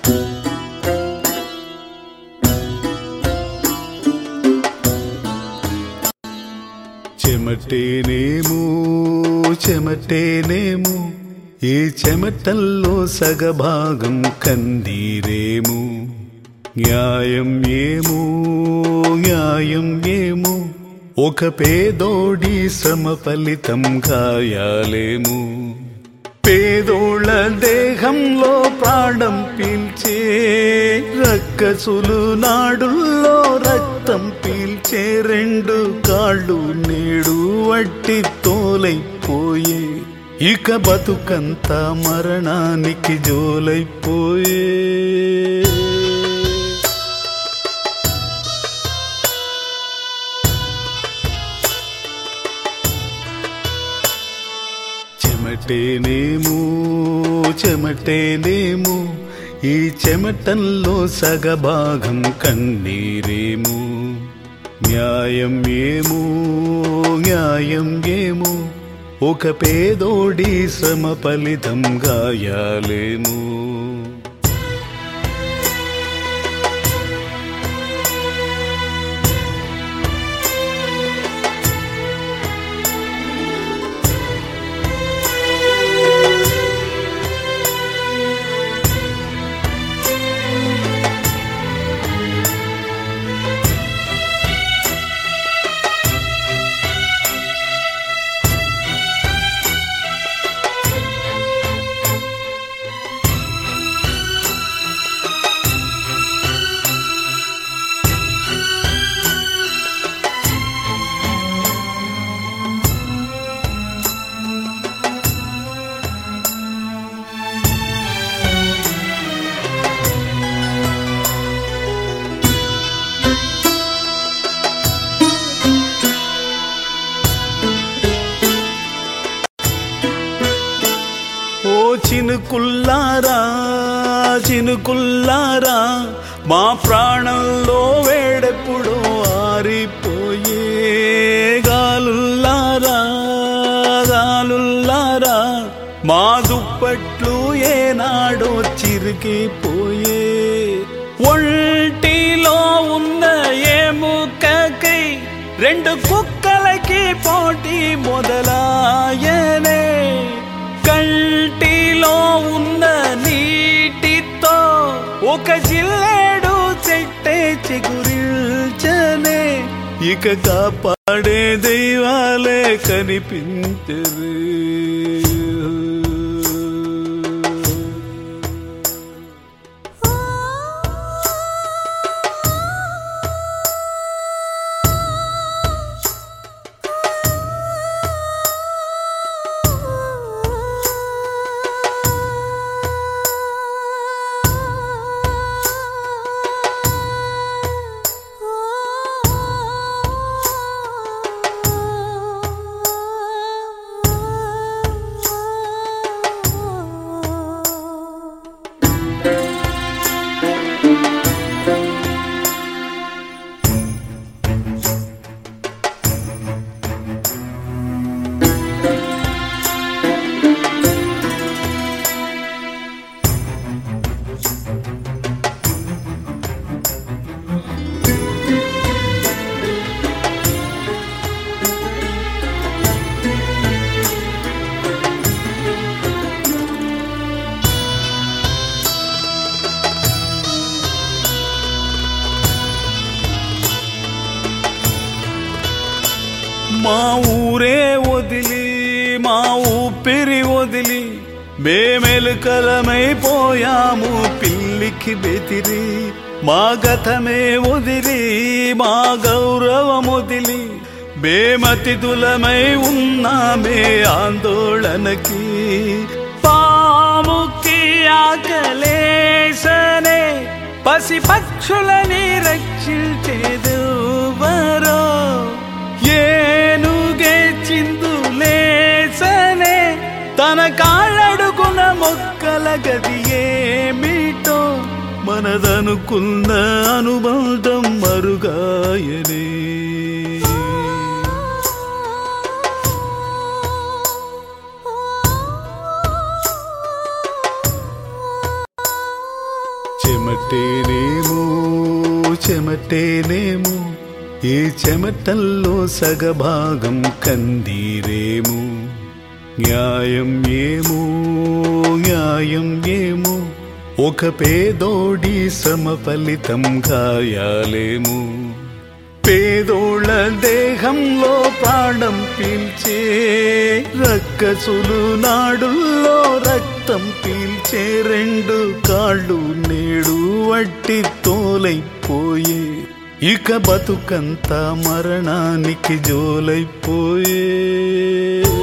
చెమటేనేమో చెమటేనేమో ఈ చెమటల్లో సగభాగం కందీరేమో న్యాయం ఏమో న్యాయం ఏమో ఒక పేదోడి శ్రమ ఫలితం గాయాలేమో పేదోళ్ళ దేహంలో ప్రాణం పీల్చే రక్కసులు నాడుల్లో రక్తం పీల్చే రెండు కాళ్ళు నేడు వట్టి తోలైపోయే ఇక బతుకంత మరణానికి జోలైపోయే చెమటేనేమో చెమటేనేమో ఈ చెమటంలో సగభాగం కన్నీరేమో న్యాయం ఏమో న్యాయం ఏమో ఒక పేదోడి శ్రమ ఫలితం గాయాలేమో ఓ చినుకుల్లారా చినుకుల్లారా మా ప్రాణంలో వేడెప్పుడు ఆరిపోయే గాలుల్లారా గాలుల్లారా మా దుప్పట్లు ఏనాడో చిరికిపోయే ఒంటిలో ఉన్న ఎముకకై రెండు కుక్కలకి పోటీ మొదలాయనే కంటిలో ఉన్న నీటితో ఒక జిల్లేడు చెట్టే చిగురిల్చనే ఇక కాపాడే దైవాలే కనిపించరు మా ఊరే వదిలి మా ఊపిరి వదిలి మేమెలుకలమైపోయాము పిల్లికి బెదిరి మా గతమే వదిలి మా గౌరవం వదిలి బేమతితులమై ఉన్నామే ఆందోళనకి పాముకి ఆకలేసనే పసి పక్షులని రక్షించేదెవరో ఏనుగే చిందులేసనే తన కాళ్ళడుకున్న మొక్కల గది ఏమిటో మనదనుకున్న అనుబంధం మరుగాయనే చెమటేనేమో చెమటేనేమో ఈ చెమటల్లో సగభాగం కందీరేమో న్యాయం ఏమో న్యాయం ఏమో ఒక పేదోడి శ్రమ ఫలితం గాయాలేమో పేదోళ్ళ దేహంలో ప్రాణం పీల్చే రక్కసులు నాడుల్లో రక్తం పీల్చే రెండు కాళ్ళు నేడు వట్టి తోలైపోయే ఇక బతుకంతా మరణానికి జోలైపోయే